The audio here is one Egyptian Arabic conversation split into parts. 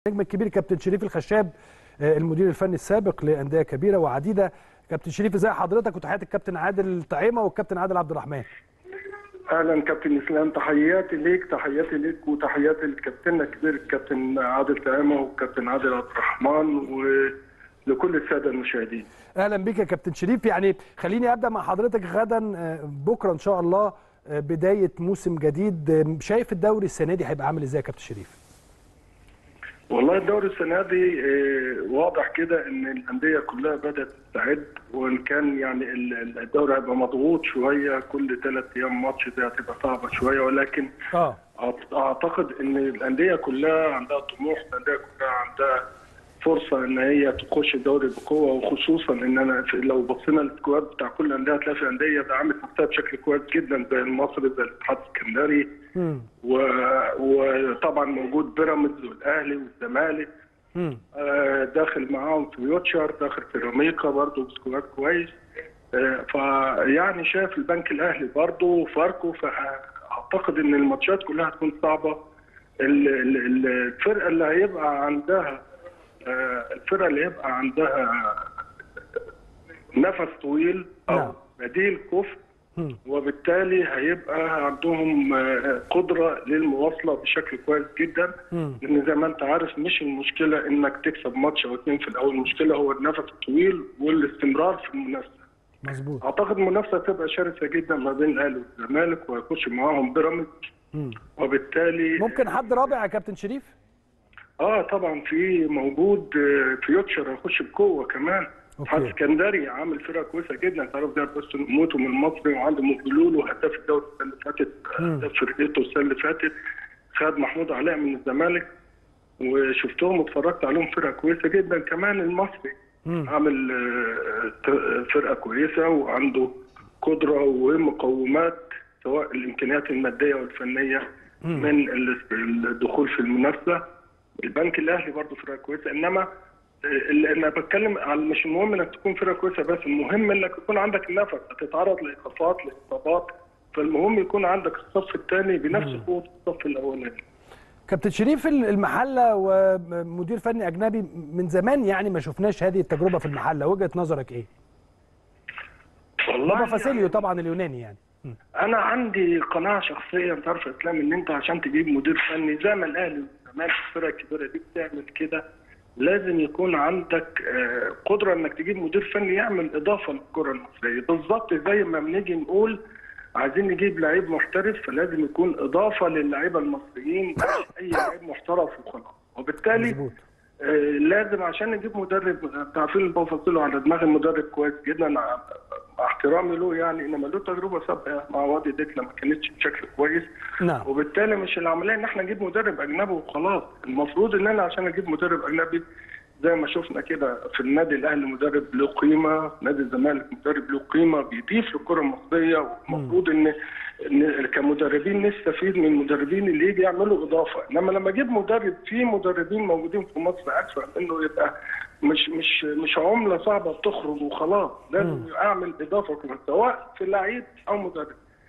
النجم الكبير كابتن شريف الخشاب آه، المدير الفني السابق لانديه كبيره وعديده كابتن شريف ازي حضرتك وتحياتي الكابتن عادل طعيمه والكابتن عادل عبد الرحمن اهلا كابتن اسلام تحياتي ليك تحياتي ليك وتحياتي لكابتننا الكبير الكابتن عادل طعيمه والكابتن عادل عبد الرحمن ولكل الساده المشاهدين اهلا بيك يا كابتن شريف يعني خليني ابدا مع حضرتك غدا آه، بكره ان شاء الله آه، بدايه موسم جديد آه، شايف الدوري السنه دي هيبقى عامل ازاي يا كابتن شريف والله الدوري السنه دي آه، واضح كده ان الانديه كلها بدات تستعد وان كان يعني ال- ال- الدوري هيبقى مضغوط شويه كل ثلاث ايام ماتش دي هتبقى صعبه شويه ولكن اه أعت- اعتقد ان الانديه كلها عندها طموح الانديه كلها عندها فرصه ان هي تخش الدوري بقوه وخصوصا ان انا في- لو بصينا للسكواد بتاع كل الانديه هتلاقي في انديه دعمت نفسها بشكل كويس جدا زي المصري زي الاتحاد السكندري امم و- وطبعا موجود بيراميدز والاهلي والزمالك امم آه، داخل معاهم فيوتشر داخل سيراميكا برضه بسكواد كويس آه، فيعني شايف البنك الاهلي برضه وفاركو فاعتقد ان الماتشات كلها هتكون صعبه ال- ال- ال- الفرقه اللي هيبقى عندها آه، الفرقه اللي هيبقى عندها نفس طويل نعم. او بديل كفء مم. وبالتالي هيبقى عندهم آه، قدره للمواصله بشكل كويس جدا مم. لان زي ما انت عارف مش المشكله انك تكسب ماتش او اتنين في الاول المشكله هو النفس الطويل والاستمرار في المنافسه مظبوط اعتقد المنافسه هتبقى شرسه جدا ما بين الاهلي والزمالك وهيخش معاهم بيراميدز مم. وبالتالي ممكن حد رابع يا كابتن شريف اه طبعا في موجود آه، فيوتشر هيخش بقوه كمان أوكي. اتحاد اسكندري عامل فرقه كويسه جدا تعرف ده بس موته من المصري وعنده مقبلول وهداف الدوري السنه اللي فاتت مم. هداف فرقته السنه اللي فاتت خد محمود علاء من الزمالك وشفتهم واتفرجت عليهم فرقه كويسه جدا كمان المصري مم. عامل آه، ت- فرقه كويسه وعنده قدره ومقومات سواء الامكانيات الماديه والفنيه مم. من ال- الدخول في المنافسه البنك الاهلي برضه فرقه كويسه انما آه، اللي انا بتكلم على مش المهم انك تكون فرقه كويسه بس المهم انك يكون عندك النفس هتتعرض لايقافات لاصابات فالمهم يكون عندك الصف الثاني بنفس قوه الصف الاولاني كابتن شريف المحله ومدير فني اجنبي من زمان يعني ما شفناش هذه التجربه في المحله وجهه نظرك ايه بابا فاسيليو يعني طبعا اليوناني يعني مم. انا عندي قناعه شخصيه انت عارف يا اسلام ان انت عشان تجيب مدير فني زي ما الاهلي والزمالك الفرق الكبيره دي بتعمل كده لازم يكون عندك آه، قدره انك تجيب مدير فني يعمل اضافه للكره المصريه بالظبط زي ما بنيجي نقول عايزين نجيب لعيب محترف فلازم يكون اضافه للعيبه المصريين مش اي لعيب محترف وخلاص وبالتالي مظبوط آه، لازم عشان نجيب مدرب انت عارفين اللي بفصله على دماغ المدرب كويس جدا مع مع احترامي له يعني انما له تجربه سابقه مع وادي دجله ما كانتش بشكل كويس نعم وبالتالي مش العمليه ان احنا نجيب مدرب اجنبي وخلاص المفروض ان انا عشان اجيب مدرب اجنبي زي ما شفنا كده في النادي الاهلي مدرب له قيمه في نادي الزمالك مدرب له قيمه بيضيف للكره المصريه والمفروض ان ان كمدربين نستفيد من المدربين اللي يجي يعملوا اضافه انما لما اجيب مدرب في مدربين موجودين في مصر اكثر انه يبقى مش مش مش عمله صعبه بتخرج وخلاص لازم اعمل اضافه كمان سواء في لعيب او مدرب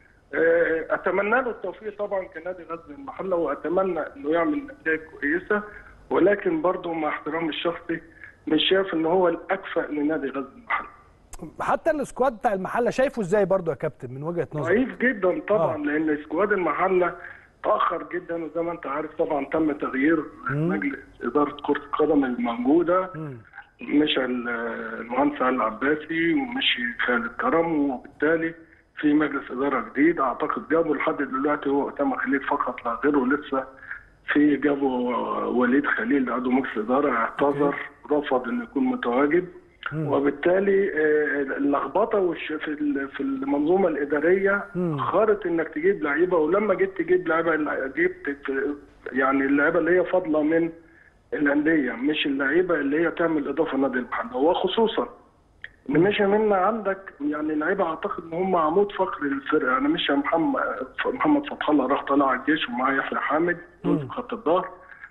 آه، اتمنى له التوفيق طبعا كنادي غزل المحله واتمنى انه يعمل نتائج كويسه ولكن برضه مع احترامي الشخصي مش شايف ان هو الاكفأ لنادي غزل المحله حتى السكواد بتاع المحله شايفه ازاي برضو يا كابتن من وجهه نظرك ضعيف جدا طبعا آه. لان سكواد المحله تاخر جدا وزي ما انت عارف طبعا تم تغيير مجلس اداره كره القدم الموجوده مم. مشى ال- المهندس علي العباسي ومشي خالد كرم وبالتالي في مجلس اداره جديد اعتقد جابوا لحد دلوقتي هو اسامه خليل فقط لا غيره لسه في جابوا وليد خليل عضو مجلس اداره اعتذر رفض انه يكون متواجد وبالتالي آه، اللخبطه والش- في ال- في المنظومه الاداريه مم. خارت انك تجيب لعيبه ولما جيت تجيب لعيبه جبت في- يعني اللعيبه اللي هي فاضله من الانديه مش اللعيبه اللي هي تعمل اضافه لنادي المحله وخصوصا ان مش منا عندك يعني لعيبه اعتقد ان هم عمود فقري للفرقه انا مش محمد محمد فتح الله راح طلع على الجيش ومعاه يحيى حامد دول في خط الظهر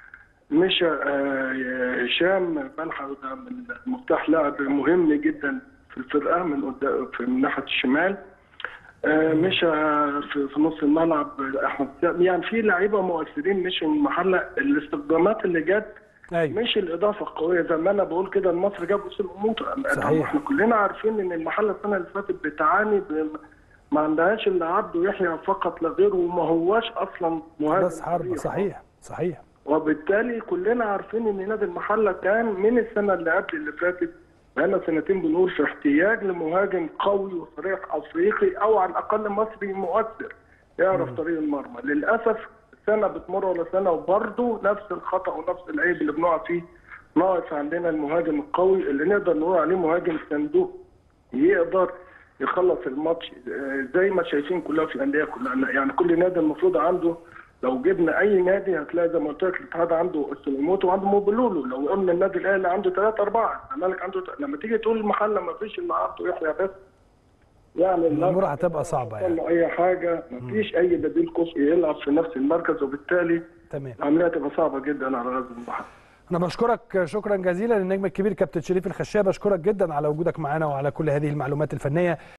مش آه، هشام ملحق ده من مفتاح لاعب مهم جدا في الفرقه من قدام في من ناحيه الشمال آه، مشى في في نص الملعب احمد سامي يعني في لعيبه مؤثرين مشوا من المحله الاستخدامات اللي جت ايوه مش الاضافه القويه زي ما انا بقول كده ان مصر جاب وسيم موتو صحيح. احنا كلنا عارفين ان المحله السنه اللي فاتت بتعاني ب... ما عندهاش الا عبده يحيى فقط لا غير وما هواش اصلا مهاجم راس حربة صريح. صحيح صحيح وبالتالي كلنا عارفين ان نادي المحله كان من السنه اللي قبل اللي فاتت بقالنا سنتين بنقول في احتياج لمهاجم قوي وصريح افريقي او على الاقل مصري مؤثر يعرف طريق المرمى للاسف سنه بتمر ولا سنه وبرضه نفس الخطا ونفس العيب اللي بنقع فيه ناقص عندنا المهاجم القوي اللي نقدر نقول عليه مهاجم صندوق يقدر يخلص الماتش آه، زي ما شايفين كلها في الانديه كلها يعني كل نادي المفروض عنده لو جبنا اي نادي هتلاقي زي ما قلت لك الاتحاد عنده السليموتو وعنده موبيلولو لو قلنا النادي الاهلي عنده ثلاثه اربعه الزمالك عنده ت- لما تيجي تقول المحله ما فيش الا عبده يحيى بس يعني الامور هتبقى صعبه يعني له اي حاجه ما فيش اي بديل كفء يلعب في نفس المركز وبالتالي تمام العمليه تبقى صعبه جدا على غزل المحله انا بشكرك شكرا جزيلا النجم الكبير كابتن شريف الخشاب بشكرك جدا على وجودك معنا وعلى كل هذه المعلومات الفنيه